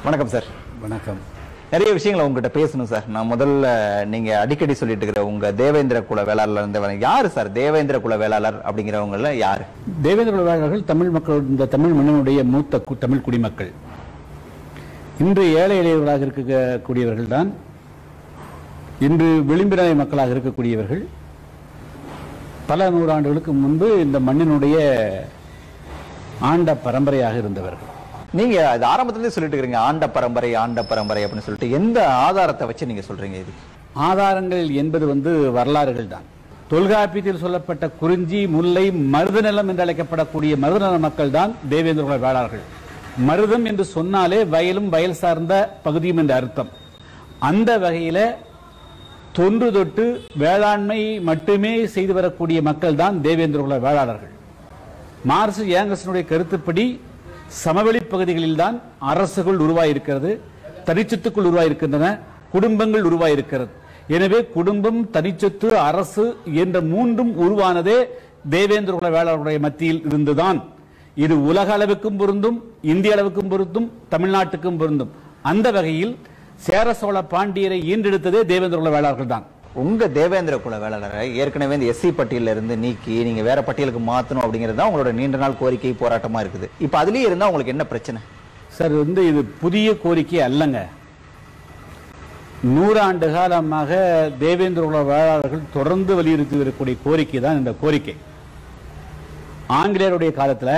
வணக்கம் சார் வணக்கம் நிறைய விஷயங்களை உங்ககிட்ட பேசணும் சார் நான் முதல்ல நீங்க அடிக்கடி சொல்லிட்டு இருக்கிற உங்க தேவேந்திர குல வேளாளர்ல இருந்தவங்க யாரு சார் தேவேந்திர குல வேளாளர் அப்படிங்கிறவங்கள யாரு தேவேந்திர வேளாளர்கள் தமிழ் மக்கள் இந்த தமிழ் மண்ணினுடைய மூத்த கு- தமிழ் குடிமக்கள் இன்று ஏழை எளியவர்களாக இருக்கக்கூடியவர்கள் தான் இன்று விளிம்பினாய் மக்களாக இருக்கக்கூடியவர்கள் பல நூறாண்டுகளுக்கு முன்பு இந்த மண்ணினுடைய ஆண்ட பரம்பரையாக இருந்தவர்கள் நீங்க அது ஆரம்பத்திலே சொல்லிட்டு இருக்கீங்க ஆண்ட பரம்பரை ஆண்ட பரம்பரை அப்படின்னு சொல்லிட்டு எந்த ஆதாரத்தை வச்சு நீங்க சொல்றீங்க இது ஆதாரங்கள் என்பது வந்து வரலாறுகள் தான் தொல்காப்பியத்தில் சொல்லப்பட்ட குறிஞ்சி முல்லை மருதநிலம் என்று அழைக்கப்படக்கூடிய மருதநில மக்கள் தான் தேவேந்திர குல வேளாளர்கள் மருதம் என்று சொன்னாலே வயலும் வயல் சார்ந்த பகுதியும் என்ற அர்த்தம் அந்த வகையில தொன்று தொட்டு வேளாண்மை மட்டுமே செய்து வரக்கூடிய மக்கள் தான் தேவேந்திர குல வேளாளர்கள் மார்ஸ் ஏங்கஸனுடைய கருத்துப்படி சமவெளி பகுதிகளில் தான் அரசுகள் உருவாயிருக்கிறது தனிச்சத்துக்குள் உருவாயிருக்கின்றன குடும்பங்கள் உருவாயிருக்கிறது எனவே குடும்பம் தனிச்சொத்து அரசு என்ற மூன்றும் உருவானதே தேவேந்திர குல வேளாளருடைய மத்தியில் இருந்துதான் இது உலக அளவுக்கும் பொருந்தும் இந்திய அளவுக்கும் பொருந்தும் தமிழ்நாட்டுக்கும் பொருந்தும் அந்த வகையில் சேர சோழ பாண்டியரை ஈன்றெடுத்ததே தேவேந்திர குல வேளாளர்கள் தான் உங்க தேவேந்திர குல வேளாளரை ஏற்கனவே இந்த எஸ்சி பட்டியல இருந்து நீக்கி நீங்க வேற பட்டியலுக்கு மாத்தணும் அப்படிங்கிறது தான் உங்களோட நீண்ட நாள் கோரிக்கை போராட்டமா இருக்குது இப்ப அதுலயே இருந்தா உங்களுக்கு என்ன பிரச்சனை சார் வந்து இது புதிய கோரிக்கை அல்லங்க நூறாண்டு காலமாக தேவேந்திர குல வேளாளர்கள் தொடர்ந்து வலியுறுத்தி வரக்கூடிய கோரிக்கை தான் இந்த கோரிக்கை ஆங்கிலேயருடைய காலத்துல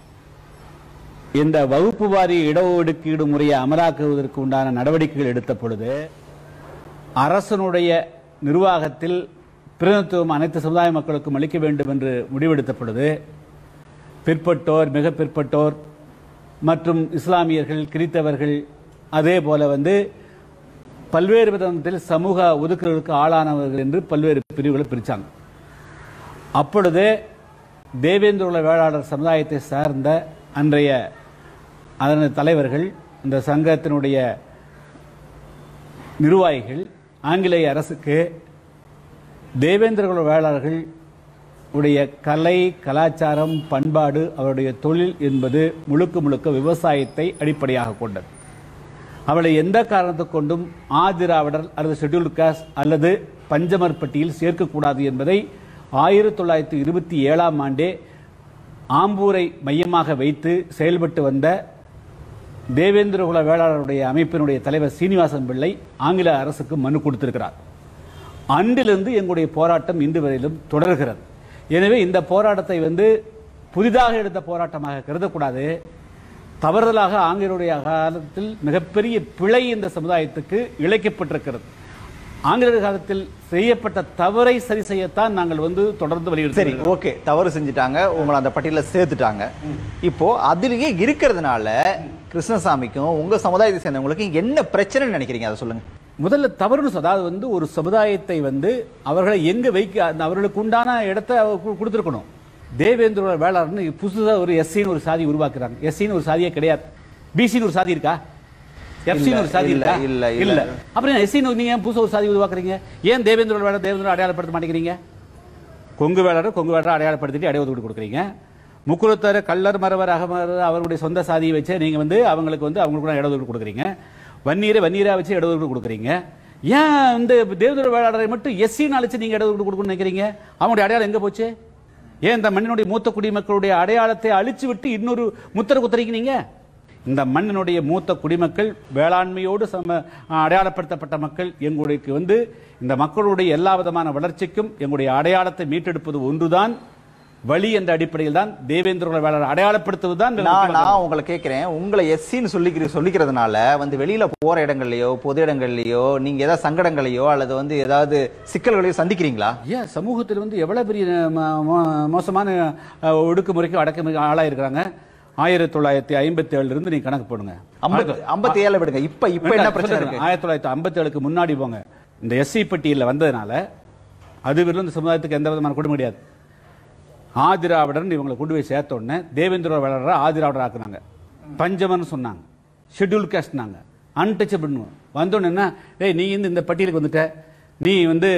இந்த வகுப்பு வாரி இடஒதுக்கீடு முறையை அமலாக்குவதற்கு உண்டான நடவடிக்கைகள் எடுத்த பொழுது அரசனுடைய நிர்வாகத்தில் பிரதிநிதித்துவம் அனைத்து சமுதாய மக்களுக்கும் அளிக்க வேண்டும் என்று முடிவெடுத்த பொழுது பிற்பட்டோர் மிக பிற்பட்டோர் மற்றும் இஸ்லாமியர்கள் கிறித்தவர்கள் அதே போல வந்து பல்வேறு விதத்தில் சமூக ஒதுக்குதலுக்கு ஆளானவர்கள் என்று பல்வேறு பிரிவுகளை பிரிச்சாங்க அப்பொழுது தேவேந்திர குல வேளாளர் சமுதாயத்தை சார்ந்த அன்றைய அதன் தலைவர்கள் இந்த சங்கத்தினுடைய நிர்வாகிகள் ஆங்கிலேய அரசுக்கு தேவேந்திர குல வேளாளர்கள் உடைய கலை கலாச்சாரம் பண்பாடு அவருடைய தொழில் என்பது முழுக்க முழுக்க விவசாயத்தை அடிப்படையாக கொண்டது அவளை எந்த காரணத்தை கொண்டும் ஆதிராவிடர் அல்லது ஷெட்யூல்டு காஸ்ட் அல்லது பஞ்சமர் பட்டியல் சேர்க்கக்கூடாது என்பதை ஆயிரத்தி தொள்ளாயிரத்தி இருபத்தி ஏழாம் ஆண்டே ஆம்பூரை மையமாக வைத்து செயல்பட்டு வந்த தேவேந்திர குல வேளாளருடைய அமைப்பினுடைய தலைவர் சீனிவாசன் பிள்ளை ஆங்கில அரசுக்கு மனு கொடுத்திருக்கிறார் அன்றிலிருந்து எங்களுடைய போராட்டம் இன்று வரையிலும் தொடர்கிறது எனவே இந்த போராட்டத்தை வந்து புதிதாக எடுத்த போராட்டமாக கருதக்கூடாது தவறுதலாக ஆங்கிலேயருடைய காலத்தில் மிகப்பெரிய பிழை இந்த சமுதாயத்துக்கு இழைக்கப்பட்டிருக்கிறது ஆங்கிலேயர் காலத்தில் செய்யப்பட்ட தவறை சரி செய்யத்தான் நாங்கள் வந்து தொடர்ந்து சரி வலியுறுத்தி ஓகே தவறு செஞ்சுட்டாங்க உங்களை அந்த பட்டியல சேர்த்துட்டாங்க இப்போ அதுலயே இருக்கிறதுனால கிருஷ்ணசாமிக்கும் உங்க சமுதாயத்தை சேர்ந்தவங்களுக்கும் என்ன பிரச்சனைன்னு நினைக்கிறீங்க அதை சொல்லுங்க முதல்ல தவறுன்னு சொல். அதாவது வந்து ஒரு சமுதாயத்தை வந்து அவர்களை எங்க வைக்க அந்த அவர்களுக்கு உண்டான இடத்தை அவர் கு- கொடுத்திருக்கணும் தேவேந்திர வேளாளர்னு புதுசா ஒரு எஸ்சின்னு ஒரு சாதி உருவாக்குறாங்க எஸ்சின்னு ஒரு சாதியே கிடையாது பிசின்னு ஒரு சாதி இருக்கா எஃப்சின்னு ஒரு சாதி இல்ல, இருக்கா இல்ல, இல்ல. இல்ல அப்புறம் எஸ்சின்னு நீங்க ஏன் புதுசா ஒரு சாதி உருவாக்குறீங்க ஏன் தேவேந்திர வேளாளர் தேவேந்திர அடையாளப்படுத்த மாட்டேங்கிறீங்க கொங்கு வேளாளர் கொங்கு வேளாளர் அடையாளப்படுத்திட்டு அடையாளத்துக்கு கொடுக்குறீங்க முக்குளத்தர் கள்ளர் மரவர் அகமர் அவருடைய சொந்த சாதியை வச்சு நீங்க வந்து அவங்களுக்கு வந்து அவங்களுக்கு இடஒதுக்கீடு கொடுக்குறீங்க வன்னீரை வன்னீரா வச்சு இடஒதுக்கீடு கொடுக்குறீங்க ஏன் இந்த தேவேந்திர வேளாளரை மட்டும் எஸ்சின்னு அழைச்சு நீங்க இடஒதுக்கீடு கொடுக்கணும்னு நினைக்கிறீங்க அவங்களுடைய அடையாளம் எங்க போச்சு ஏன் இந்த மண்ணினுடைய மூத்த குடிமக்களுடைய அடையாளத்தை அழிச்சு விட்டு இன்னொரு முத்திர குத்துறீங்க நீங்க இந்த மண்ணினுடைய மூத்த குடிமக்கள் வேளாண்மையோடு சம அடையாளப்படுத்தப்பட்ட மக்கள் எங்களுக்கு வந்து இந்த மக்களுடைய எல்லா விதமான வளர்ச்சிக்கும் எங்களுடைய அடையாளத்தை மீட்டெடுப்பது ஒன்றுதான் வழி என்ற அடிப்படையில் தான் தேவேந்திர குல வேளாளர் அடையாளப்படுத்துவதுதான் இந்த நான் முக்கியமான நான் உங்களை கேட்கிறேன் உங்களை எஸ்சின்னு சொல்லிக்கிற சொல்லிக்கிறதுனால வந்து வெளியில போற இடங்கள்லயோ பொது இடங்கள்லயோ நீங்க ஏதாவது சங்கடங்களையோ அல்லது வந்து ஏதாவது சிக்கல்களையோ சந்திக்கிறீங்களா ஏன் சமூகத்தில் வந்து எவ்வளவு பெரிய ம- மோ- மோசமான அஹ், ஒடுக்குமுறைக்கு அடக்குமுறைக்கு ஆளாயிருக்கிறாங்க ஆயிரத்தி தொள்ளாயிரத்தி ஐம்பத்தி ஏழுல இருந்து நீங்க கணக்கு போடுங்க ஐம்பத்தி ஐம்பத்தி ஏழு விடுங்க இப்ப இப்ப என்ன பிரச்சனை இருக்கு ஆயிரத்தி தொள்ளாயிரத்தி ஐம்பத்தி ஏழுக்கு முன்னாடி போங்க இந்த எஸ்சி பட்டியலில் வந்ததுனால அது வரையிலும் இந்த சமுதாயத்துக்கு எந்த விதமான கொடுமை கிடையாது ஆதிராவிடர்னு இவங்களை கொண்டு போய் சேர்த்த உடனே தேவேந்திர வேளாளரை ஆதிராவிடர் ஆக்குனாங்க பஞ்சமன் சொன்னாங்க ஷெட்யூல் காஸ்ட்னாங்க அன்டச்சபிள் வந்தோடனே என்ன டேய் நீ இந்த இந்த பட்டியலுக்கு வந்துட்ட நீ வந்து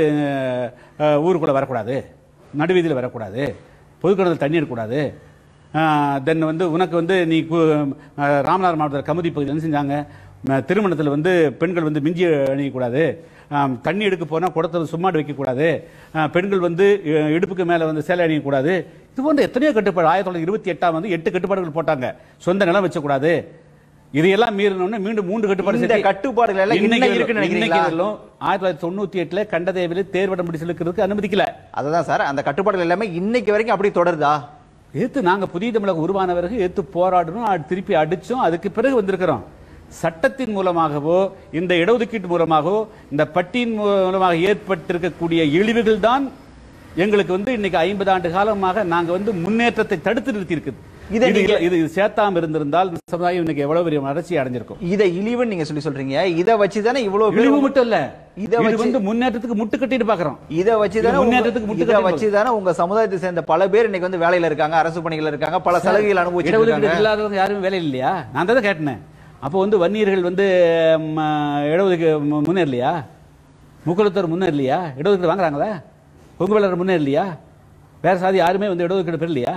அஹ், ஊருக்குள்ள வரக்கூடாது நடுவீதியில் வரக்கூடாது பொதுக்கடத்தில் தண்ணி இருக்கக்கூடாது தென் வந்து உனக்கு வந்து நீ கு- அஹ், ராமநாதபுரம் மாவட்டத்தில் கமுதி பகுதியில் என்ன செஞ்சாங்க ம- திருமணத்தில் வந்து பெண்கள் வந்து மிஞ்சி அணியக்கூடாது ஆம், தண்ணி எடுக்க போனால் குடத்தை சும்மாடு வைக்கக்கூடாது ஆ, பெண்கள் வந்து இ- இடுப்புக்கு மேலே வந்து சேலை அணியக்கூடாது இது போன்ற எத்தனையோ கட்டுப்பாடு ஆயிரத்தி தொள்ளாயிரத்தி இருபத்தி எட்டாம் வந்து எட்டு கட்டுப்பாடுகள் போட்டாங்க சொந்த நிலம் வச்சக்கூடாது இதையெல்லாம் மீறினோன்னு மீண்டும் மூன்று கட்டுப்பாடு இந்த சேர்த்து கட்டுப்பாடுகள் எல்லாம் இன்னைக்கு இன்னைக்கு இருக்குன்னு இன்னைக்கு நினைக்கிறீங்களா? வரலும் ஆயிரத்தி தொள்ளாயிரத்தி தொண்ணூத்தி எட்டுல கண்டதேவில தேர்வடம் பிடிச்சு இழுக்கிறதுக்கு அனுமதிக்கல அதுதான் சார் அந்த கட்டுப்பாடுகள் எல்லாமே இன்னைக்கு வரைக்கும் அப்படி தொடருதா எதிர்த்து நாங்க புதிய தமிழகம் உருவானவர்கள் எதிர்த்து போராடணும் அ- திருப்பி அடிச்சோம் அதுக்கு பிறகு வந்திருக்கிறோம் சட்டத்தின் மூலமாகவோ இந்த இடஒதுக்கீட்டு மூலமாகவோ இந்த பட்டியின் மூலமாக ஏற்பட்டிருக்கக்கூடிய இழிவுகள் தான் எங்களுக்கு வந்து இன்னைக்கு ஐம்பது ஆண்டு காலமாக நாங்க வந்து முன்னேற்றத்தை தடுத்து நிறுத்தி இருக்குது இதை இது நீங்க- இது இது சேர்த்தாம இருந்திருந்தால் இந்த சமுதாயம் இன்னைக்கு எவ்வளவு பெரிய வளர்ச்சி அடைஞ்சிருக்கும் இதை இழிவுன்னு நீங்க சொல்லி சொல்றீங்க இதை வச்சு தானே இவ்வளவு இழிவு பேர் மட்டும் இல்ல இதை இது வச்சு- வந்து முன்னேற்றத்துக்கு முட்டு கட்டிட்டு பாக்குறோம் இதை வச்சு தானே இது முன்னேற்றத்துக்கு முட்டு இதை கட்டி வச்சு தானே உங்க சமுதாயத்தை சேர்ந்த பல பேர் இன்னைக்கு வந்து வேலையில இருக்காங்க அரசு பணிகள் இருக்காங்க பல சலுகைகள் அனுபவிச்சுட்டு இடஒதுக்கீடு இருக்காங்க இல்லாதவங்க யாரும் வேலை இல்லையா நான் தான் கேட்டேன் அப்போ வந்து வன்னியர்கள் வந்து ம, இடஒதுக்கீடு மு- முன்னேறலையா முக்குளத்தோர் முன்னேறலையா இடஒதுக்கீடு வாங்குறாங்களா பொங்குவேலர் முன்னேறலையா வேற சாதி யாருமே வந்து இடஒதுக்கீடு பெறலையா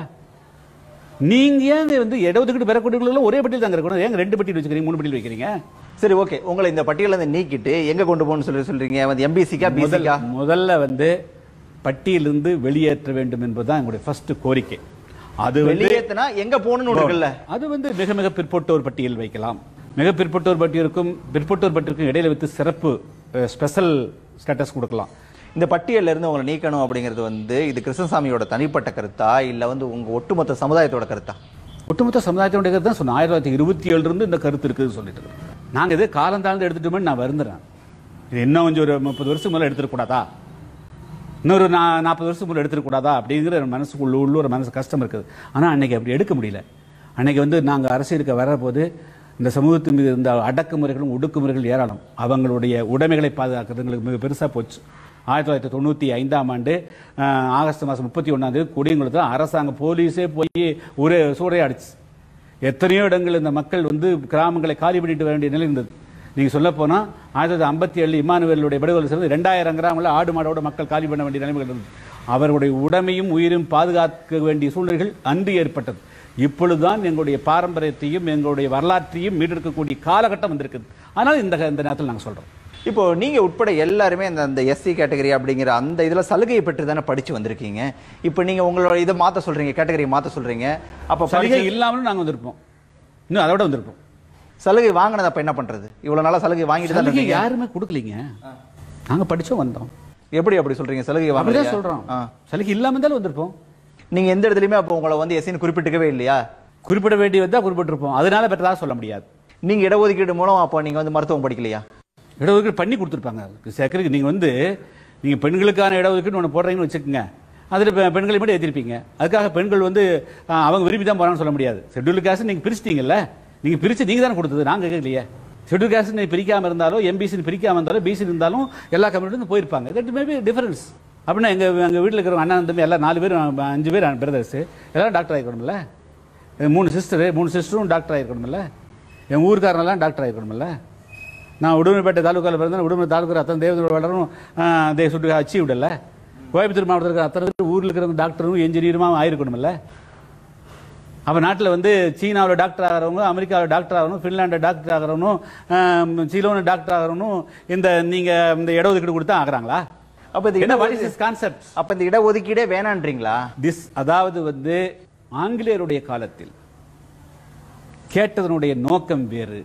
நீங்க ஏன் வந்து இடஒதுக்கீடு பெறக்கூடியவங்களும் ஒரே பட்டியல் தாங்க இருக்கணும் ஏங்க ரெண்டு பட்டியல் வச்சுக்கிறீங்க மூணு பட்டியல் வைக்கிறீங்க சரி ஓகே உங்களை இந்த பட்டியல இருந்து நீக்கிட்டு எங்க கொண்டு போகணும்னு சொல்லி சொல்றீங்க வந்து எம்பிசிக்கா முதல் பிசிக்கா முதல்ல வந்து பட்டியலிருந்து வெளியேற்ற வேண்டும் என்பதுதான் எங்களுடைய ஃபர்ஸ்ட் கோரிக்கை அது வந்து வெளியேத்தினா எங்க போகணும்னு ஒண்ணு இருக்குல்ல அது வந்து மிக மிக பிற்பட்டோர் பட்டியல் வைக்கலாம் மிக பிற்பட்டோர் பட்டியலுக்கும் பிற்பட்டோர் பட்டியலுக்கும் இடையில வைத்து சிறப்பு ஸ்பெஷல் ஸ்டேட்டஸ் கொடுக்கலாம் இந்த பட்டியல்ல இருந்து உங்களை நீக்கணும் அப்படிங்கிறது வந்து இது கிருஷ்ணசாமியோட தனிப்பட்ட கருத்தா இல்ல வந்து உங்க ஒட்டுமொத்த சமுதாயத்தோட கருத்தா ஒட்டுமொத்த சமுதாயத்தினுடைய கருத்து தான் சொன்னேன் ஆயிரத்தி தொள்ளாயிரத்தி இருபத்தி ஏழுல இருந்து இந்த கருத்து இருக்குதுன்னு சொல்லிட்டு இருக்கேன். நாங்க இது காலம் தாழ்ந்து எடுத்துட்டோம்னு நான் வருந்துறேன் இது இன்னும் கொஞ்சம் ஒரு முப்பது வருஷம் மேல எடுத்துட கூடாதா இன்னொரு நா- நாற்பது வருஷம் மேல எடுத்துட கூடாதா அப்படிங்கிற ஒரு மனசுக்குள்ள உள்ளூர் மனசு கஷ்டம் இருக்குது ஆனா அன்னைக்கு அப்படி எடுக்க முடியல அன்னைக்கு வந்து நாங்க அரசியலுக்கு வரப்போது இந்த சமூகத்தின் மீது இருந்த அடக்குமுறைகளும் ஒடுக்குமுறைகள் ஏராளம் அவங்களுடைய உடைமைகளை பாதுகாக்கிறது எங்களுக்கு மிக பெருசா போச்சு ஆயிரத்தி தொள்ளாயிரத்தி தொண்ணூற்றி ஐந்தாம் ஆண்டு அஹ், ஆகஸ்ட் மாதம் முப்பத்தி ஒன்றாம் தேதி கொடியங்குளத்தில் அரசாங்க போலீஸே போய் ஒரே சூறையாடிச்சு எத்தனையோ இடங்கள் இந்த மக்கள் வந்து கிராமங்களை காலி பண்ணிட்டு வர வேண்டிய நிலை இருந்தது நீங்க சொல்ல போனா ஆயிரத்தி தொள்ளாயிரத்தி ஐம்பத்தி ஏழு இமானுவேலுடைய விடுதலை சேர்ந்து ரெண்டாயிரம் கிராமங்களில் ஆடு மாடோட மக்கள் காலி பண்ண வேண்டிய நிலைமைகள் இருந்தது அவர்களுடைய உடைமையும் உயிரும் பாதுகாக்க வேண்டிய சூழ்நிலைகள் அன்று ஏற்பட்டது இப்பொழுதுதான் எங்களுடைய பாரம்பரியத்தையும் எங்களுடைய வரலாற்றையும் மீட்டெடுக்கக்கூடிய காலகட்டம் வந்திருக்குது ஆனால் இந்த இந்த நேரத்தில் நாங்கள் சொல்றோம் இப்போ நீங்க உட்பட எல்லாருமே அந்த அந்த எஸ்சி கேட்டகரி அப்படிங்கிற அந்த இதுல சலுகையை பெற்று தானே படிச்சு வந்திருக்கீங்க இப்போ நீங்க உங்களோட இதை மாத்த சொல்றீங்க கேட்டகரி மாத்த சொல்றீங்க அப்ப சலுகை படிச்சு- இல்லாமலும் நாங்கள் வந்திருப்போம் இன்னும் அதோட வந்திருப்போம் சலுகை வாங்கினது அப்ப என்ன பண்றது இவ்வளவு நாளா சலுகை வாங்கிட்டு தான் சலுகை இருந்தீங்க. யாருமே கொடுக்கலீங்க நாங்க படிச்சோம் வந்தோம் எப்படி அப்படி சொல்றீங்க சலுகை அப்படிதான் வாங்கலையா? சொல்றோம் ஆ. சலுகை இல்லாம இருந்தாலும் வந்திருப்போம் நீங்க எந்த இடத்துலயுமே அப்போ உங்களை வந்து எஸ்சின்னு குறிப்பிட்டுக்கவே இல்லையா குறிப்பிட வேண்டி வந்தா குறிப்பிட்டிருப்போம் அதனால பெற்றதா சொல்ல முடியாது நீங்க இடஒதுக்கீடு மூலம் அப்போ நீங்க வந்து மருத்துவம் படிக்கலையா இடஒதுக்கீடு பண்ணி கொடுத்துருப்பாங்க சேர்க்கறதுக்கு நீங்க வந்து நீங்க பெண்களுக்கான இடஒதுக்கீடு ஒன்று போடுறீங்கன்னு வச்சுக்கோங்க அதில் பெண்களை மட்டும் ஏற்றிருப்பீங்க அதுக்காக பெண்கள் வந்து ஆ, அவங்க விரும்பி தான் போறான்னு சொல்ல முடியாது ஷெட்யூல் காஸ்ட் நீங்க பிரிச்சிட்டீங்கல்ல நீங்க பிரிச்சு நீங்க தானே கொடுத்தது நாங்க கேட்கலையே ஷெட்யூல் காஸ்ட் நீ பிரிக்காம இருந்தாலும் எம்பிசி பிரிக்காம இருந்தாலும் பிசி இருந்தாலும் எல்லா கம்யூனிட்டியும் போயிருப்பாங்க தட் மேபி டிஃபரன்ஸ் அப்படின்னா எங்க எங்க வீட்டில் இருக்கிற அண்ணன் தம்பி எல்லாம் நாலு பேர் அஞ்சு பேர் பிரதர்ஸ் எல்லாரும் டாக்டர் ஆகிக்கணும்ல மூணு சிஸ்டர் மூணு சிஸ்டரும் டாக்டர் ஆகிருக்கணும்ல என் ஊருக்காரனெல்லாம் டாக்டர் ஆகிருக்கணும்ல நான் உடுமலைப்பேட்டை தாலுக்காவில் பிறந்தேன் உடுமலை தாலுக்கா அத்தனை தேவதோட வளரும் தே சுட்டு அச்சீவ் விடல கோயம்புத்தூர் மாவட்டத்தில் இருக்கிற அத்தனை பேர் ஊரில் இருக்கிற டாக்டரும் என்ஜினியருமா ஆயிருக்கணும்ல அப்போ நாட்டில் வந்து சீனாவில் டாக்டர் ஆகிறவங்க அமெரிக்காவில் டாக்டர் ஆகணும் ஃபின்லாண்டில் டாக்டர் ஆகிறவனும் சீலோனில் டாக்டர் ஆகிறவனும் இந்த நீங்கள் இந்த இடஒதுக்கீடு கொடுத்தா ஆகுறாங்களா அப்ப இந்த என்ன வாட் இடஒதுக்கீடு இஸ் கான்செப்ட் அப்ப இந்த இடஒதுக்கீடே வேணான்றீங்களா திஸ் அதாவது வந்து ஆங்கிலேயருடைய காலத்தில் கேட்டதனுடைய நோக்கம் வேறு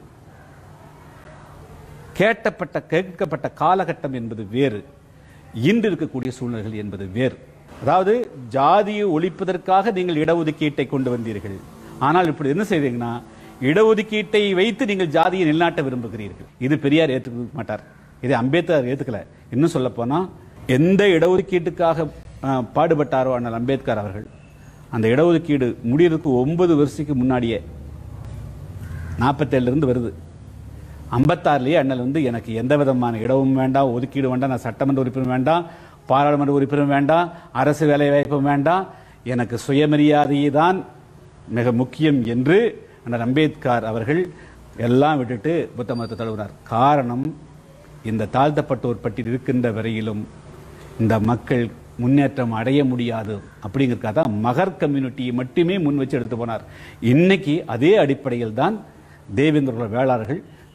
கேட்டப்பட்ட கேட்கப்பட்ட காலகட்டம் என்பது வேறு இன்று இருக்கக்கூடிய சூழ்நிலைகள் என்பது வேறு அதாவது ஜாதியை ஒழிப்பதற்காக நீங்கள் இடஒதுக்கீட்டை கொண்டு வந்தீர்கள் ஆனால் இப்படி என்ன செய்தீங்கன்னா இடஒதுக்கீட்டை வைத்து நீங்கள் ஜாதியை நிலைநாட்ட விரும்புகிறீர்கள் இது பெரியார் ஏற்றுக்க மாட்டார் இதை அம்பேத்கர் ஏத்துக்கல இன்னும் சொல்ல போனா எந்த இடஒதுக்கீட்டுக்காக அஹ், பாடுபட்டாரோ அண்ணல் அம்பேத்கர் அவர்கள் அந்த இடஒதுக்கீடு முடியறதுக்கு ஒன்பது வருஷத்துக்கு முன்னாடியே நாற்பத்தேழுல இருந்து வருது ஐம்பத்தாறுலயே அண்ணல் வந்து எனக்கு எந்த விதமான இடமும் வேண்டாம் ஒதுக்கீடு வேண்டாம் நான் சட்டமன்ற உறுப்பினர் வேண்டாம் பாராளுமன்ற உறுப்பினர் வேண்டாம் அரசு வேலை வாய்ப்பும் வேண்டாம் எனக்கு சுயமரியாதையே தான் மிக முக்கியம் என்று அண்ணல் அம்பேத்கர் அவர்கள் எல்லாம் விட்டுட்டு புத்த மதத்தை தழுவினார் காரணம் இந்த தாழ்த்தப்பட்டோர் பட்டியல் இருக்கின்ற வரையிலும் இந்த மக்கள் முன்னேற்றம் அடைய முடியாது அப்படிங்கிறதுக்காக தான் மகர் கம்யூனிட்டியை மட்டுமே முன் வச்சு எடுத்து போனார் இன்னைக்கு அதே அடிப்படையில் தான் தேவேந்திர வேளாளர்கள்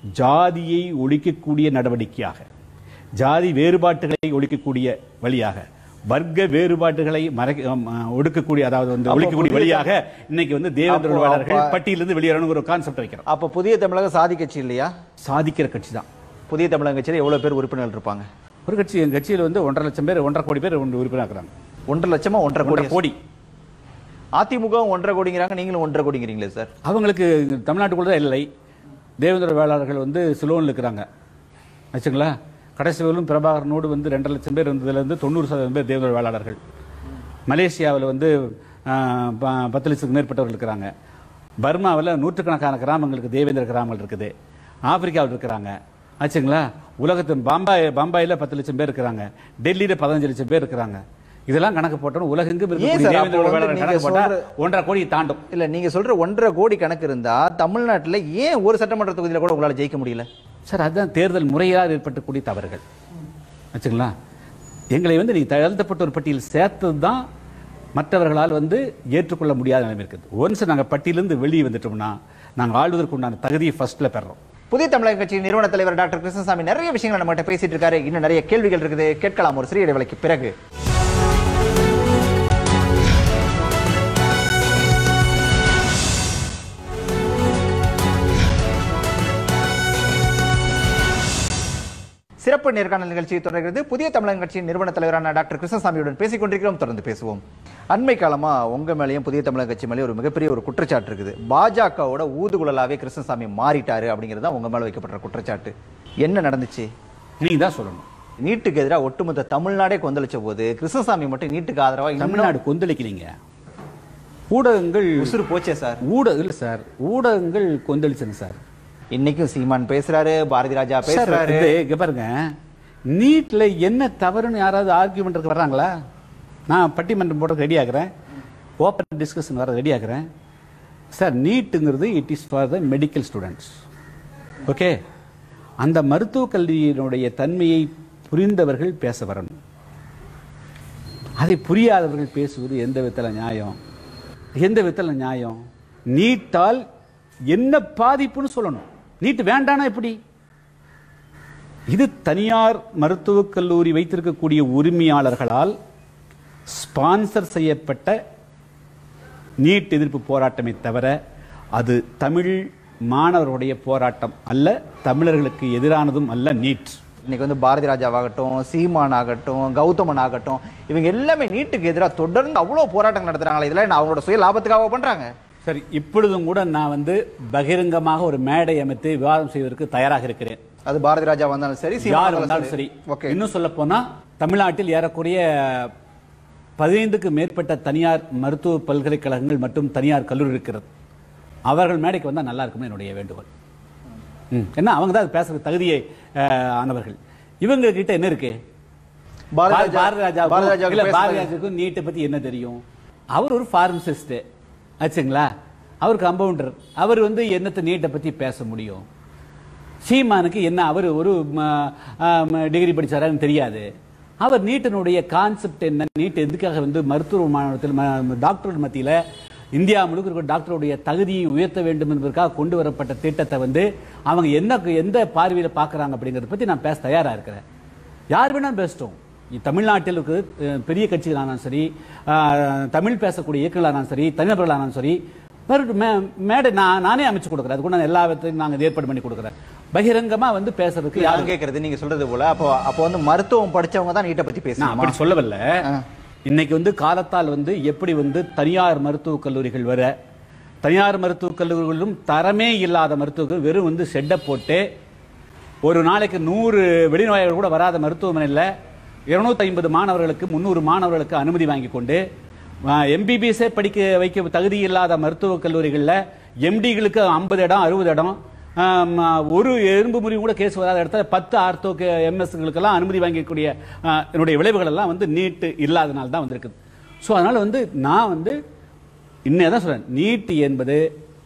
ஜாதியை ஒழிக்கக்கூடிய நடவடிக்கையாக ஜாதி வேறுபாட்டுகளை ஒழிக்கக்கூடிய வழியாக வர்க்க வேறுபாட்டுகளை மறைக்க அம், அ, ஒடுக்கக்கூடிய அதாவது வந்து அப்போ ஒழிக்கக்கூடிய புதிய வழியாக இன்னைக்கு வந்து தேவேந்திர அப்போ- வேளாளர்கள் அப்ப- பட்டியலிருந்து வெளியேறணும் ஒரு கான்செப்ட் வைக்கிறோம் அப்ப புதிய தமிழக சாதி கட்சி இல்லையா சாதிக்கிற கட்சி தான் புதிய தமிழக கட்சியில எவ்வளவு பேர் உறுப்பினர்கள் இருப்பாங்க ஒரு கட்சி எங்க கட்சியில் வந்து ஒன்றரை லட்சம் பேர் ஒன்றரை கோடி பேர் ஒன்று உறுப்பினர் இருக்கிறாங்க ஒன்றரை லட்சமா ஒன்றரை கோடி ஒன்றரை கோடி அதிமுக ஒன்றரை கோடிங்கிறாங்க நீங்களும் ஒன்றரை கோடிங்கிறீங்களே சார் அவங்களுக்கு தமிழ்நாட்டுக்குள்ள தான் இல்லை தேவேந்திர வேளாளர்கள் வந்து சிலோனில் இருக்கிறாங்க வச்சுங்களா கடைசி வரையிலும் பிரபாகரனோடு வந்து ரெண்டரை லட்சம் பேர் இருந்ததுலேருந்து தொண்ணூறு சதவீதம் பேர் தேவேந்திர வேளாளர்கள் மலேசியாவில் வந்து ஆஹ், ப- பத்து லட்சத்துக்கு மேற்பட்டவர்கள் இருக்கிறாங்க பர்மாவில் நூற்றுக்கணக்கான கிராமங்களுக்கு தேவேந்திர கிராமங்கள் இருக்குது ஆப்பிரிக்காவில் இருக்கிறாங்க ஆச்சுங்களா உலகத்து பாம்பாய் பாம்பாயில் பத்து லட்சம் பேர் இருக்கிறாங்க டெல்லியில் பதினஞ்சு லட்சம் பேர் இருக்கிறாங்க இதெல்லாம் கணக்கு போட்டோம் உலகெங்கும் ஏன் இருக்கக்கூடிய சார் தேவேந்திர அப்போ வந்து வேளாளர் நீங்க கணக்கு போட்டா சொல்ற- ஒன்றரை கோடி தாண்டும் இல்ல நீங்க சொல்ற ஒன்றரை கோடி கணக்கு இருந்தா தமிழ்நாட்டுல ஏன் ஒரு சட்டமன்ற தொகுதியில கூட உங்களால ஜெயிக்க முடியல சார் அதுதான் தேர்தல் முறையால் ஏற்பட்டக்கூடிய தவறுகள் வச்சுங்களா எங்களை வந்து நீங்க தழுத்தப்பட்ட ஒரு பட்டியல் சேர்த்தது தான் மற்றவர்களால் வந்து ஏற்றுக்கொள்ள முடியாத நிலைமை இருக்குது ஒன்ஸ் நாங்கள் பட்டியலிருந்து வெளியே வந்துட்டோம்னா நாங்கள் ஆளுவதற்கு உண்டான தகுதியை ஃபர்ஸ்ட்ல பெறோம் புதிய தமிழக கட்சி நிறுவன தலைவர் டாக்டர் கிருஷ்ணசாமி நிறைய விஷயங்கள் நம்மகிட்ட பேசிட்டு இருக்காரு இன்னும் நிறைய கேள்விகள் இருக்குது கேட்கலாம் ஒரு சிறிய இடைவெளிக்கு பிறகு சிறப்பு நேர்காணல் நிகழ்ச்சி தொடர்கிறது புதிய தமிழக கட்சியின் நிறுவன தலைவரான டாக்டர் கிருஷ்ணசாமியுடன் பேசிக் கொண்டிருக்கிறோம் தொடர்ந்து பேசுவோம் அண்மை காலமா உங்க மேலேயும் புதிய தமிழக கட்சி மேலேயும் ஒரு மிகப்பெரிய ஒரு குற்றச்சாட்டு இருக்குது பாஜகவோட ஊதுகுழலாவே கிருஷ்ணசாமி மாறிட்டாரு அப்படிங்கிறது தான் உங்க மேல வைக்கப்பட்ட குற்றச்சாட்டு என்ன நடந்துச்சு நீங்க தான் சொல்லணும் நீட்டுக்கு எதிராக ஒட்டுமொத்த தமிழ்நாடே கொந்தளிச்ச போது கிருஷ்ணசாமி மட்டும் நீட்டுக்கு ஆதரவா இன்னும் தமிழ்நாடு கொந்தளிக்கலீங்க ஊடகங்கள் உசுறு போச்சே சார் ஊடக இல்ல சார் ஊடகங்கள் கொந்தளிச்சுங்க சார் இன்னைக்கும் சீமான் பேசுறாரு பாரதி ராஜா சார் பேசுறாரு இது இங்க பாருங்க நீட்ல என்ன தவறுன்னு யாராவது ஆர்கியூமெண்ட் வர்றாங்களா நான் பட்டிமன்றம் போட ரெடி ஆகிறேன் ஓப்பன் டிஸ்கஷன் வர ரெடி ஆகிறேன் சார் நீட்டுங்கிறது it is for the medical students okay அந்த மருத்துவக் கல்வியினுடைய தன்மையை புரிந்தவர்கள் பேச வரணும் அதை புரியாதவர்கள் பேசுவது எந்த விதத்தில் நியாயம் எந்த விதத்தில் நியாயம் நீட்டால் என்ன பாதிப்புன்னு சொல்லணும் நீட் வேண்டானா எப்படி இது தனியார் மருத்துவக் கல்லூரி வைத்திருக்கக்கூடிய உரிமையாளர்களால் ஸ்பான்சர் செய்யப்பட்ட நீட் எதிர்ப்பு போராட்டமே தவிர அது தமிழ் மாணவர்களுடைய போராட்டம் அல்ல தமிழர்களுக்கு எதிரானதும் அல்ல நீட் இன்னைக்கு வந்து பாரதி ராஜாவாகட்டும் சீமான் ஆகட்டும் கௌதமன் ஆகட்டும் இவங்க எல்லாமே நீட்டுக்கு எதிராக தொடர்ந்து அவ்வளவு போராட்டம் நடத்துறாங்களா இதெல்லாம் என்ன அவங்களோட சுய லாபத்துக்காக பண்றாங்க சரி இப்பொழுதும் கூட நான் வந்து பகிரங்கமாக ஒரு மேடை அமைத்து விவாதம் செய்வதற்கு தயாராக இருக்கிறேன் அது பாரதி ராஜா வந்தாலும் சரி சீமான் யார் வந்தாலும் சரி ஓகே இன்னும் சொல்ல போனா தமிழ்நாட்டில் ஏறக்குறைய பதினைந்துக்கு மேற்பட்ட தனியார் மருத்துவ பல்கலைக்கழகங்கள் மற்றும் தனியார் கல்லூரி இருக்கிறது அவர்கள் மேடைக்கு வந்தா நல்லா இருக்கும்னு என்னுடைய வேண்டுகோள் ம். என்ன அவங்க தான் அது பேசுறது தகுதியை அஹ், ஆனவர்கள் இவங்க கிட்ட என்ன இருக்கு பாரதி பார- ராஜா- பாரதி ராஜாவுக்கும் பாரதி ராஜாவுக்கு இல்ல, பேசுறது- பாரதி ராஜாவுக்கும் நீட்டை பத்தி என்ன தெரியும் அவர் ஒரு பார்மசிஸ்ட் ஆச்சுங்களா அவர் கம்பவுண்டர் அவர் வந்து என்னத்தை நீட்டை பத்தி பேச முடியும் சீமானுக்கு என்ன அவர் ஒரு டிகிரி படிச்சாரான்னு தெரியாது அவர் நீட்டினுடைய கான்செப்ட் என்ன நீட் எதுக்காக வந்து மருத்துவ மாநிலத்தில் ம- டாக்டர் மத்தியில இந்தியா முழுக்க இருக்கிற டாக்டருடைய தகுதியை உயர்த்த வேண்டும் என்பதற்காக கொண்டு வரப்பட்ட திட்டத்தை வந்து அவங்க என்ன எந்த பார்வையில பார்க்கறாங்க அப்படிங்கறத பத்தி நான் பேச தயாரா இருக்கிறேன் யார் வேணாலும் பேசட்டும் இ- தமிழ்நாட்டில் இருக்கிற அஹ், பெரிய கட்சிகளானாலும் சரி அஹ், தமிழ் பேசக்கூடிய இயக்கங்களானாலும் சரி தனிநபர்களானாலும் சரி மறுபடியும் மே- மேடை நான் நானே அமைச்சு கொடுக்குறேன் அது கூட நான் எல்லா விதத்தையும் நாங்கள் ஏற்பாடு பண்ணி கொடுக்குறேன் பகிரங்கமா வந்து பேசுறதுக்கு நான் யாரும் கேட்கறது நீங்க சொல்றது போல அப்போ அப்போ வந்து மருத்துவம் படிச்சவங்க தான் நீட்டை பத்தி நான் பேசணும் அப்படி சொல்லவில்லை ஆ. இன்னைக்கு வந்து காலத்தால் வந்து எப்படி வந்து தனியார் மருத்துவக் கல்லூரிகள் வர தனியார் மருத்துவக் கல்லூரிகளிலும் தரமே இல்லாத மருத்துவர்கள் வெறும் வந்து செட்டை போட்டு ஒரு நாளைக்கு நூறு வெளிநோயாளர்கள் கூட வராத மருத்துவமனையில் இருநூத்தி ஐம்பது மாணவர்களுக்கு முந்நூறு மாணவர்களுக்கு அனுமதி வாங்கி கொண்டு எம்பிபிஎஸ்ஸே படிக்க வைக்க தகுதி இல்லாத மருத்துவக் கல்லூரிகளில் எம்டிகளுக்கு ஐம்பது இடம் அறுபது இடம் ஆம், ஒரு எறும்பு முறிவு கூட கேஸ் வராத இடத்துல பத்து ஆர்த்தோ எம்எஸ்களுக்கெல்லாம் அனுமதி வாங்கக்கூடிய ஆ, என்னுடைய விளைவுகள் எல்லாம் வந்து நீட் இல்லாதனால தான் வந்திருக்குது ஸோ அதனால வந்து நான் வந்து இன்னும் தான் சொல்றேன் நீட் என்பது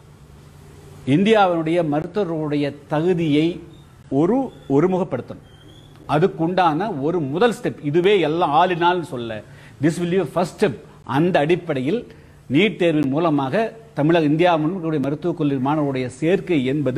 இந்தியாவினுடைய மருத்துவர்களுடைய தகுதியை ஒரு ஒருமுகப்படுத்தணும் அதுக்குண்டான ஒரு முதல் ஸ்டெப் இதுவே எல்லாம் ஆளினால் சொல்ல this will you first step அந்த அடிப்படையில் நீட் தேர்வின் மூலமாக தமிழக இந்தியா முன்னுடைய மருத்துவக் கல்லூரி மாணவருடைய சேர்க்கை என்பது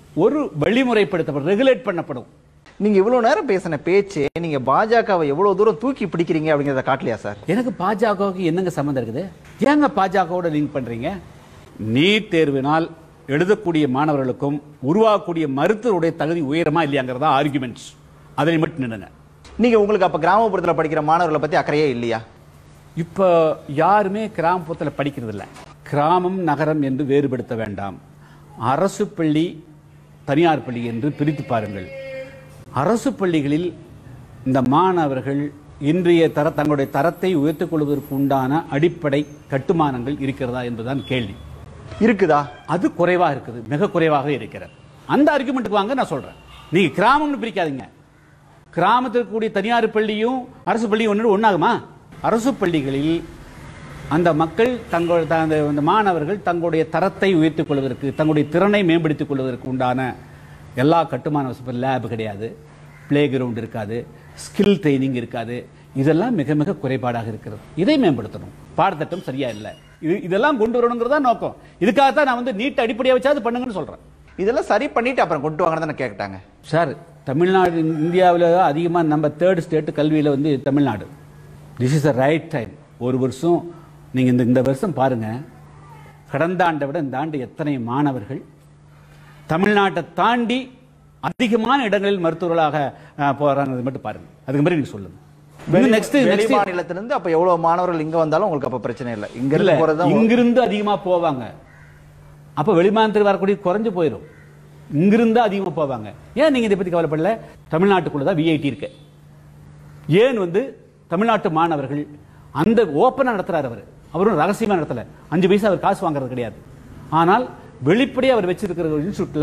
ஒரு வழிமுறைப்படுத்தப்படும் ரெகுலேட் பண்ணப்படும் நீங்க இவ்வளவு நேரம் பேசின பேச்சு நீங்க பாஜகவை எவ்வளவு தூரம் தூக்கி பிடிக்கிறீங்க அப்படிங்கறத காட்டலையா சார் எனக்கு பாஜகவுக்கு என்னங்க சம்மந்தம் இருக்குது ஏங்க பாஜகவோட லிங்க் பண்றீங்க நீட் தேர்வினால் எழுதக்கூடிய மாணவர்களுக்கும் உருவாகக்கூடிய மருத்துவருடைய தகுதி உயரமா இல்லையாங்கிறதா ஆர்குமெண்ட்ஸ் அதில் மட்டும் நின்னுங்க நீங்க உங்களுக்கு அப்ப கிராமப்புறத்துல படிக்கிற மாணவர்களை பத்தி அக்கறையே இல்லையா இப்போ யாருமே கிராமப்புறத்தில் படிக்கிறது இல்ல கிராமம் நகரம் என்று வேறுபடுத்த வேண்டாம் அரசு பள்ளி தனியார் பள்ளி என்று பிரித்து பாருங்கள் அரசு பள்ளிகளில் இந்த மாணவர்கள் இன்றைய தர தங்களுடைய தரத்தை உயர்த்திக் கொள்வதற்கு உண்டான அடிப்படை கட்டுமானங்கள் இருக்கிறதா என்பதுதான் கேள்வி இருக்குதா அது குறைவா இருக்குது மிக குறைவாக இருக்கிறது அந்த ஆர்குமெண்ட்டுக்கு வாங்க நான் சொல்றேன் நீங்க கிராமம்னு பிரிக்காதீங்க கிராமத்தில் கூடிய தனியார் பள்ளியும் அரசு பள்ளியும் ஒன்று ஒன்றாகுமா அரசு பள்ளிகளில் அந்த மக்கள் தங்கள் த- அந்த அந்த மாணவர்கள் தங்களுடைய தரத்தை உயர்த்திக் கொள்வதற்கு தங்களுடைய திறனை மேம்படுத்திக் கொள்வதற்கு உண்டான எல்லா கட்டுமான வசதி லேப் கிடையாது பிளே கிரவுண்ட் இருக்காது ஸ்கில் ட்ரைனிங் இருக்காது இதெல்லாம் மிக மிக குறைபாடாக இருக்கிறது இதை மேம்படுத்தணும் பாடத்திட்டம் சரியா இல்லை இது இதெல்லாம் கொண்டு வரணுங்கிறதா நோக்கம் இதுக்காக தான் நான் வந்து நீட் அடிப்படையாக வச்சாது பண்ணுங்கன்னு சொல்றேன் இதெல்லாம் சரி பண்ணிட்டு அப்புறம் கொண்டு வாங்கன்னு தானே கேட்டாங்க சார் தமிழ்நாடு இந்தியாவில் அதிகமாக நம்ம தேர்ட் ஸ்டேட் கல்வியில் வந்து Tamil Nadu this is the right time ஒரு வருஷம் நீங்கள் இந்த இந்த வருஷம் பாருங்க கடந்த ஆண்டை விட இந்த ஆண்டு எத்தனை மாணவர்கள் தமிழ்நாட்டை தாண்டி அதிகமான இடங்களில் மருத்துவர்களாக அஹ், போறாங்க மட்டும் பாருங்க அதுக்கு மாதிரி நீங்க சொல்லுங்க நெக்ஸ்ட் வெளி நெக்ஸ்ட் மாநிலத்திலிருந்து அப்ப எவ்வளவு மாணவர்கள் இங்க வந்தாலும் உங்களுக்கு அப்ப பிரச்சனை இல்லை இங்க இல்ல இருந்து போறதுதான் இங்கிருந்து அதிகமா போவாங்க அப்ப வெளிமாநிலத்தில் வரக்கூடிய குறைஞ்சு போயிடும் இங்கிருந்து அதிகமா போவாங்க ஏன் நீங்க இதை பத்தி கவலைப்படல தமிழ்நாட்டுக்குள்ள தான் விஐடி இருக்கு ஏன் வந்து தமிழ்நாட்டு மாணவர்கள் அந்த ஓப்பனா நடத்துறாரு அவர் அவரும் ரகசியமா நடத்தல அஞ்சு பைசா அவர் காசு வாங்குறது கிடையாது ஆனால் வெளிப்படையா அவர் வச்சிருக்கிற ஒரு இன்ஸ்டியூட்ல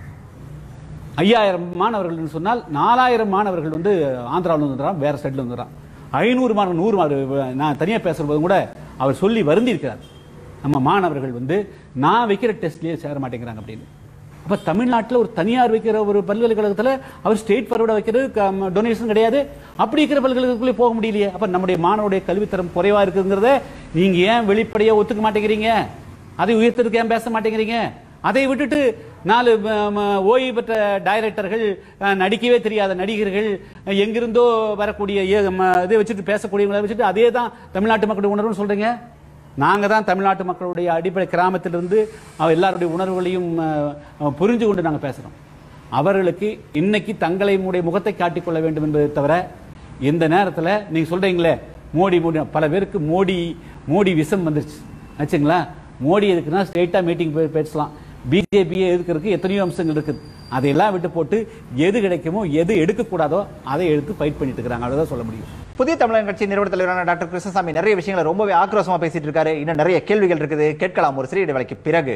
ஐயாயிரம் மாணவர்கள் சொன்னால் நாலாயிரம் மாணவர்கள் வந்து ஆந்திராவில் வந்துடுறான் வேற ஸ்டேட்ல வந்துடுறான் ஐநூறு மாணவர்கள் நூறு மாணவர்கள் நான் தனியாக பேசும்போது கூட அவர் சொல்லி வருந்தி இருக்கிறார் நம்ம மாணவர்கள் வந்து நான் வைக்கிற டெஸ்ட்லயே சேர மாட்டேங்கிறாங்க அப்படின்னு அப்ப தமிழ்நாட்டில் ஒரு தனியார் வைக்கிற ஒரு பல்கலைக்கழகத்தில் அவர் ஸ்டேட் ஃபார்வர்டா வைக்கிறது டொனேஷன் கிடையாது அப்படி இருக்கிற பல்கலைக்கழகத்துக்குள்ளே போக முடியலையே அப்ப நம்முடைய மாணவருடைய கல்வித்தரம் குறைவா இருக்குங்கிறத நீங்க ஏன் வெளிப்படையா ஒத்துக்க மாட்டேங்கிறீங்க அதை உயர்த்ததுக்கு ஏன் பேச மாட்டேங்கிறீங்க அதை விட்டுட்டு நாலு ம, ம, ஓய்வு பெற்ற டைரக்டர்கள் அஹ், நடிக்கவே தெரியாத நடிகர்கள் அஹ், எங்கிருந்தோ வரக்கூடிய ஏ- ம, இதை வச்சுட்டு பேசக்கூடியவங்களை வச்சுட்டு அதே தான் தமிழ்நாட்டு மக்களுடைய உணர்வுன்னு சொல்றீங்க நாங்க தான் தமிழ்நாட்டு மக்களுடைய அடிப்படை கிராமத்திலிருந்து அவ எல்லாருடைய உணர்வுகளையும் அஹ், அஹ், புரிஞ்சு கொண்டு நாங்க பேசுறோம் அவர்களுக்கு இன்னைக்கு தங்களை உடைய முகத்தை காட்டிக்கொள்ள வேண்டும் என்பதை தவிர இந்த நேரத்துல நீங்க சொல்றீங்களே மோடி மோடி பல பேருக்கு மோடி மோடி விஷம் வந்துருச்சு ஆச்சுங்களா மோடி எதுக்குன்னா ஸ்ட்ரெயிட்டா மீட்டிங் போய் பேசலாம் பிஜேபியை எதுக்கிறதுக்கு எத்தனையோ அம்சங்கள் இருக்குது அதையெல்லாம் விட்டு போட்டு எது கிடைக்குமோ எது எடுக்கக்கூடாதோ அதை எடுத்து ஃபைட் பண்ணிட்டு இருக்கிறாங்க அவ்வளவுதான் சொல்ல முடியும் புதிய தமிழக கட்சி நிறுவன தலைவரான டாக்டர் கிருஷ்ணசாமி நிறைய விஷயங்களை ரொம்பவே ஆக்ரோஷமா பேசிட்டு இருக்காரு இன்னும் நிறைய கேள்விகள் இருக்குது கேட்கலாம் ஒரு சிறிய இடைவேளைக்கு பிறகு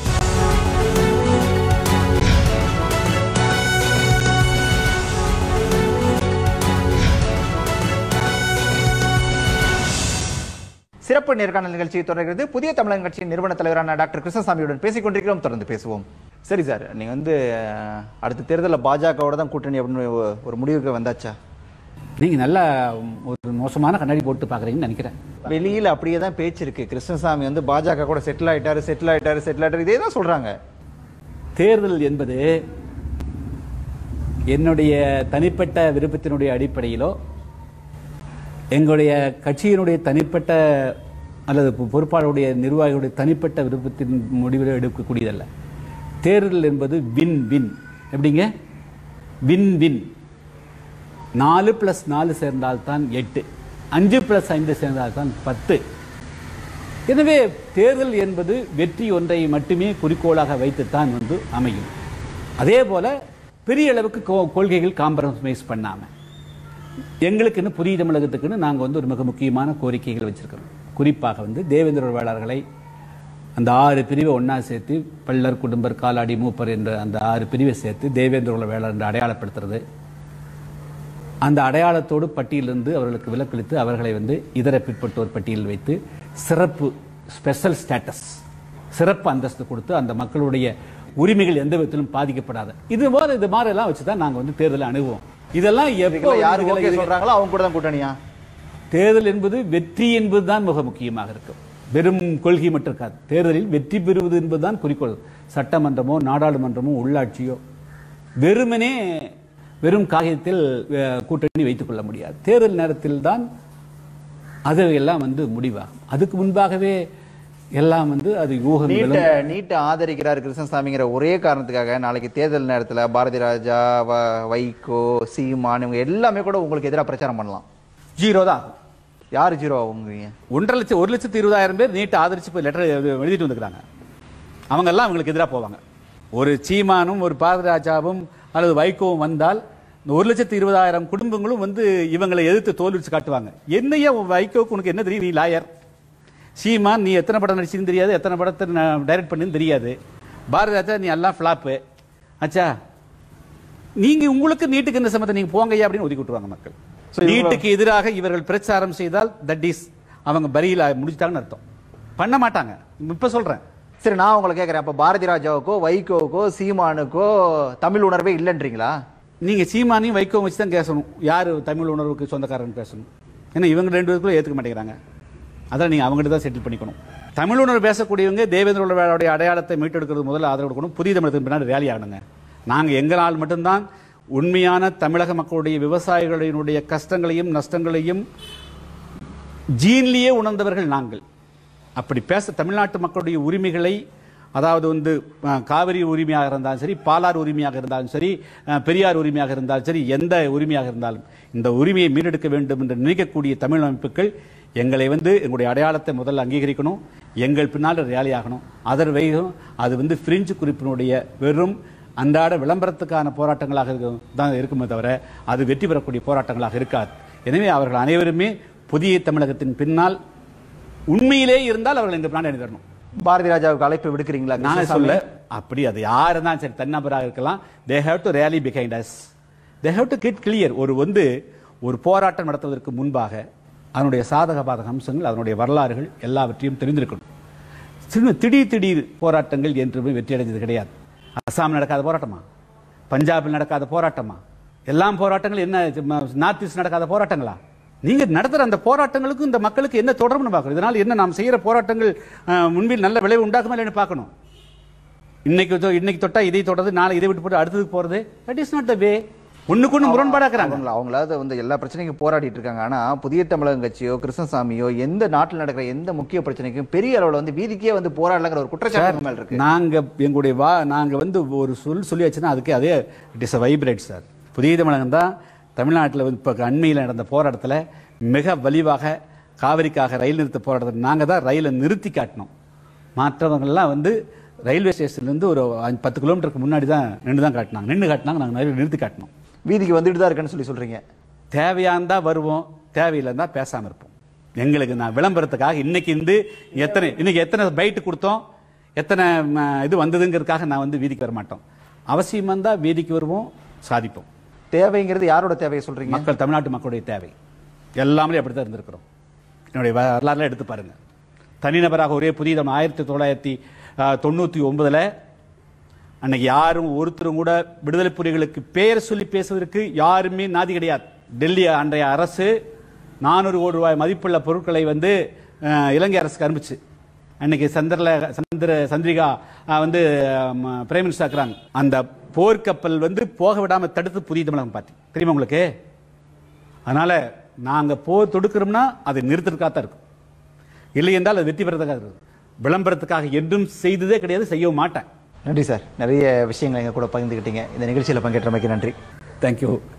சிறப்பு நேர்காணல் நிகழ்ச்சி தொடர்கிறது புதிய தமிழக கட்சியின் நிறுவன தலைவரான டாக்டர் கிருஷ்ணசாமியுடன் பேசிக் கொண்டிருக்கிறோம் தொடர்ந்து பேசுவோம் சரி சார் நீங்க வந்து அஹ், அடுத்த தேர்தலில் பாஜகவோட தான் கூட்டணி அப்படின்னு ஒரு- ஒரு முடிவுக்கு வந்தாச்சா நீங்க நல்லா ஒரு மோசமான கண்ணாடி போட்டு பாக்குறீங்கன்னு நினைக்கிறேன் வெளியில அப்படியே தான் பேச்சு இருக்கு கிருஷ்ணசாமி வந்து பாஜக கூட செட்டில் ஆயிட்டாரு செட்டில் ஆயிட்டாரு செட்டில் ஆயிட்டாரு இதே தான் சொல்றாங்க தேர்தல் என்பது என்னுடைய தனிப்பட்ட விருப்பத்தினுடைய அடிப்படையிலோ எங்களுடைய கட்சியினுடைய தனிப்பட்ட அல்லது பொ- பொறுப்பாளருடைய நிர்வாகிகளுடைய தனிப்பட்ட விருப்பத்தின் முடிவில் எடுக்கக்கூடியதல்ல தேர்தல் என்பது வின் வின் எப்படிங்க வின் வின் நாலு பிளஸ் நாலு சேர்ந்தால்தான் எட்டு அஞ்சு பிளஸ் ஐந்து சேர்ந்தால்தான் பத்து எனவே தேர்தல் என்பது வெற்றி ஒன்றை மட்டுமே குறிக்கோளாக வைத்துத்தான் வந்து அமையும் அதே போல பெரிய அளவுக்கு கொ- கொள்கைகள் காம்ப்ரமைஸ் பண்ணாம எங்களுக்குன்னு புதிய தமிழகத்துக்குன்னு நாங்கள் வந்து ஒரு மிக முக்கியமான கோரிக்கைகள் வச்சிருக்கிறோம் குறிப்பாக வந்து தேவேந்திர வேளாளர்களை அந்த ஆறு பிரிவை ஒண்ணா சேர்த்து பள்ளர் குடும்பர் காலாடி மூப்பர் என்ற அந்த ஆறு பிரிவை சேர்த்து தேவேந்திர வேளாளர் என்று அடையாளப்படுத்துறது அந்த அடையாளத்தோடு பட்டியலிருந்து அவர்களுக்கு விலக்களித்து அவர்களை வந்து இதர பிற்பட்டோர் பட்டியலில் வைத்து சிறப்பு ஸ்பெஷல் ஸ்டேட்டஸ் சிறப்பு அந்தஸ்து கொடுத்து அந்த மக்களுடைய உரிமைகள் எந்த விதத்திலும் பாதிக்கப்படாத இது போல இது மாதிரி எல்லாம் வச்சு தான் நாங்கள் வந்து தேர்தலை அணுகுவோம் இதெல்லாம் எப்போ இதுக்கெல்லாம் யாரு இதுகளை- ஓகே சொல்றாங்களோ அவங்க கூட தான் கூட்டணியா தேர்தல் என்பது வெற்றி என்பதுதான் மிக முக்கியமாக இருக்கும் வெறும் கொள்கை மட்டும் இருக்காது தேர்தலில் வெற்றி பெறுவது என்பதுதான் குறிக்கோள் சட்டமன்றமோ நாடாளுமன்றமோ உள்ளாட்சியோ வெறுமனே வெறும் காகிதத்தில் அஹ், கூட்டணி வைத்துக் கொள்ள முடியாது தேர்தல் நேரத்தில் தான் அதையெல்லாம் வந்து முடிவாகும் அதுக்கு முன்பாகவே எல்லாம் வந்து அது யூகங்களும் நீட்டை நீட்டை ஆதரிக்கிறார் கிருஷ்ணசாமிங்கிற ஒரே காரணத்துக்காக நாளைக்கு தேர்தல் நேரத்துல பாரதி ராஜா வ- வைகோ சீமான் இவங்க எல்லாமே கூட உங்களுக்கு எதிராக பிரச்சாரம் பண்ணலாம் ஜீரோ தான் ஆகும். யார் ஜீரோ ஆகுங்கிறீங்க ஒன்றரை லட்சம் ஒரு லட்சத்து இருபதாயிரம் பேர் நீட்டை ஆதரிச்சு போய் லெட்டர் எழுதிட்டு வந்துக்கிறாங்க அவங்க எல்லாம் அவங்களுக்கு எதிராக போவாங்க ஒரு சீமானும் ஒரு பாரதிராஜாவும் அல்லது வைகோவும் வந்தால் இந்த ஒரு லட்சத்து இருபதாயிரம் குடும்பங்களும் வந்து இவங்களை எதிர்த்து தோல்விச்சு காட்டுவாங்க என்னையா உன் வைகோவுக்கு உனக்கு என்ன தெரியும் நீ லாயர் சீமான் நீ எத்தனை படம் நடிச்சுன்னு தெரியாது எத்தனை படத்தை நான் டைரக்ட் பண்ணின்னு தெரியாது பாரதிராஜா நீ எல்லாம் ஃப்ளாப்பு அச்சா நீங்க உங்களுக்கு நீட்டுக்கு என்ன சம்மந்தம் நீங்க போங்கய்யா அப்படின்னு ஒதுக்கி விட்டுருவாங்க மக்கள் So, இவங்க- நீட்டுக்கு எதிராக இவர்கள் பிரச்சாரம் செய்தால் தட் இஸ் அவங்க பரியில் முடிச்சிட்டாங்கன்னு அர்த்தம் பண்ண மாட்டாங்க இப்ப சொல்றேன் சரி நான் உங்களை கேட்கறேன் அப்ப பாரதி ராஜாவுக்கோ வைகோவுக்கோ சீமானுக்கோ தமிழ் உணர்வே இல்லைன்றீங்களா நீங்க சீமானையும் வைக்கோ வச்சு தான் பேசணும் யார் தமிழ் உணர்வுக்கு சொந்தக்காரன் பேசணும் ஏன்னா இவங்க ரெண்டு பேருக்குள்ள ஏத்துக்க மாட்டேங்கிறாங்க அதான் நீங்க அவங்ககிட்ட தான் செட்டில் பண்ணிக்கணும் தமிழ் உணர்வு பேசக்கூடியவங்க தேவேந்திர உலகோடைய அடையாளத்தை மீட்டெடுக்கிறது முதல்ல ஆதரவு கொடுக்கணும் புதிய தமிழகத்தின் பின்னாடி ரேலி ஆகணுங்க நாங்க எங்களால் மட்டும்தான் உண்மையான தமிழக மக்களுடைய விவசாயிகளினுடைய கஷ்டங்களையும் நஷ்டங்களையும் ஜீன்லேயே உணர்ந்தவர்கள் நாங்கள் அப்படி பேச தமிழ்நாட்டு மக்களுடைய உரிமைகளை அதாவது வந்து அஹ், காவிரி உரிமையாக இருந்தாலும் சரி பாலார் உரிமையாக இருந்தாலும் சரி அஹ், பெரியார் உரிமையாக இருந்தாலும் சரி எந்த உரிமையாக இருந்தாலும் இந்த உரிமையை மீட்டெடுக்க வேண்டும் என்று நினைக்கக்கூடிய தமிழ் அமைப்புகள் எங்களை வந்து எங்களுடைய அடையாளத்தை முதல்ல அங்கீகரிக்கணும் எங்கள் பின்னால் ரேலி ஆகணும் அதர் வைகும் அது வந்து பிரெஞ்சு குறிப்பினுடைய வெறும் அன்றாட விளம்பரத்துக்கான போராட்டங்களாக இருக்கும் தான் இருக்குமே தவிர அது வெற்றி பெறக்கூடிய போராட்டங்களாக இருக்காது எனவே அவர்கள் அனைவருமே புதிய தமிழகத்தின் பின்னால் உண்மையிலே இருந்தால் அவர்கள் இந்த பிளான் தரணும் பாரதி ராஜாவுக்கு அழைப்பு விடுக்கிறீங்களா நான் கிருஷ்ணசாமி? சொல்ல அப்படி அது யார் இருந்தாலும் சரி தன்னபராக இருக்கலாம் they have to rally behind us they have to get clear ஒரு வந்து ஒரு போராட்டம் நடத்துவதற்கு முன்பாக அதனுடைய சாதக பாதக அம்சங்கள் அதனுடைய வரலாறுகள் எல்லாவற்றையும் தெரிந்திருக்கணும் சின்ன திடீர் திடீர் போராட்டங்கள் என்றுமே வெற்றி அடைஞ்சது கிடையாது அஸ்ஸாமில் நடக்காத போராட்டமா பஞ்சாபில் நடக்காத போராட்டமா எல்லாம் போராட்டங்கள் என்ன நார்த் ஈஸ்ட் நடக்காத போராட்டங்களா நீங்க நடத்துற அந்த போராட்டங்களுக்கும் இந்த மக்களுக்கு என்ன தொடர்புன்னு பார்க்கணும் இதனால் என்ன நாம் செய்யற போராட்டங்கள் அஹ், முன்பில் நல்ல விளைவு உண்டாக்குமா இல்லைன்னு பார்க்கணும் இன்னைக்கு தொ- இன்னைக்கு தொட்டா இதை தொடர்ந்து நாளை இதை விட்டு போட்டு அடுத்ததுக்கு போறது that is not the way ஒண்ணுக்கு ஒண்ணு முரண்பாடாக்குறாங்க அவங்கள அவங்களாவது வந்து எல்லா பிரச்சனைக்கும் போராடிட்டு இருக்காங்க ஆனா புதிய தமிழகம் கட்சியோ கிருஷ்ணசாமியோ எந்த நாட்டில் நடக்கிற எந்த முக்கிய பிரச்சனைக்கும் பெரிய அளவுல வந்து வீதிக்கே வந்து போராடலங்கிற ஒரு குற்றச்சாட்டு உங்க மேல இருக்கு நாங்க எங்களுடைய வா நாங்க வந்து ஒரு சொல் சொல்லியாச்சுன்னா அதுக்கு அதே இட் இஸ் வைப்ரேட் சார் புதிய தமிழகம் தான் தமிழ்நாட்டில் இப்போ அண்மையில் நடந்த போராட்டத்தில் மிக வலிவாக காவிரிக்காக ரயில் நிறுத்த போராட்டத்தில் நாங்கள் தான் ரயிலை நிறுத்தி காட்டினோம் மற்றவங்கள்லாம் வந்து ரயில்வே ஸ்டேஷன்லேருந்து ஒரு அஞ்சு- பத்து கிலோமீட்டருக்கு முன்னாடி தான் நின்று தான் காட்டினாங்க நின்று காட்டினாங்க நாங்கள் ரயில் நிறுத்தி காட்டினோம் வீதிக்கு வந்துட்டு தான் இருக்கேன்னு சொல்லி சொல்றீங்க தேவையானதா வருவோம் தேவையில்லைன்னா பேசாம இருப்போம் எங்களுக்கு நான் விளம்பரத்துக்காக இன்னைக்கு இருந்து எத்தனை இன்னைக்கு எத்தனை பைட்டு கொடுத்தோம் எத்தனை ம, இது வந்ததுங்கிறதுக்காக நான் வந்து வீதிக்கு வர மாட்டோம் அவசியம் வந்தா வீதிக்கு வருவோம் சாதிப்போம் தேவைங்கிறது யாரோட தேவையை சொல்றீங்க மக்கள் தமிழ்நாட்டு மக்களுடைய தேவை எல்லாமே அப்படித்தான் இருந்திருக்கிறோம் என்னுடைய வரலாறுல எடுத்து பாருங்க தனிநபராக ஒரே புதிய தமிழ் ஆயிரத்தி தொள்ளாயிரத்தி அஹ், தொண்ணூத்தி ஒன்பதுல அன்னைக்கு யாரும் ஒருத்தரும் கூட விடுதலை புலிகளுக்கு பெயர் சொல்லி பேசுவதற்கு யாருமே நாதி கிடையாது டெல்லி அன்றைய அரசு நானூறு கோடி ரூபாய் மதிப்புள்ள பொருட்களை வந்து அஹ், இலங்கை அரசுக்கு அனுப்பிச்சு அன்னைக்கு சந்திரல சந்திர சந்திரிகா அஹ், வந்து பிரைம் மினிஸ்டர் ஆக்குறாங்க அந்த போர்க்கப்பல் வந்து போக விடாம தடுத்து புதிய தமிழகம் பார்ட்டி தெரியுமா உங்களுக்கு அதனால நாங்க போர் தொடுக்கிறோம்னா அதை நிறுத்துறதுக்காக தான் இருக்கும் இல்லை என்றால் அது வெற்றி பெறதுக்காக இருக்கும் விளம்பரத்துக்காக என்றும் செய்ததே கிடையாது செய்யவும் மாட்டேன் நன்றி சார் நிறைய விஷயங்களை எங்க கூட பகிர்ந்துக்கிட்டீங்க இந்த நிகழ்ச்சியில பங்கேற்றமைக்கு நன்றி தேங்க்யூ